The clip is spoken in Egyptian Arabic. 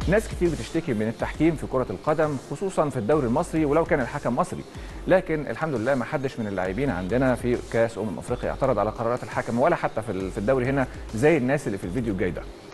ناس كتير بتشتكي من التحكيم في كره القدم خصوصا في الدوري المصري ولو كان الحكم مصري لكن الحمد لله ما حدش من اللاعبين عندنا في كاس امم افريقيا اعترض على قرارات الحكم ولا حتى في في الدوري هنا زي الناس اللي في الفيديو الجاي ده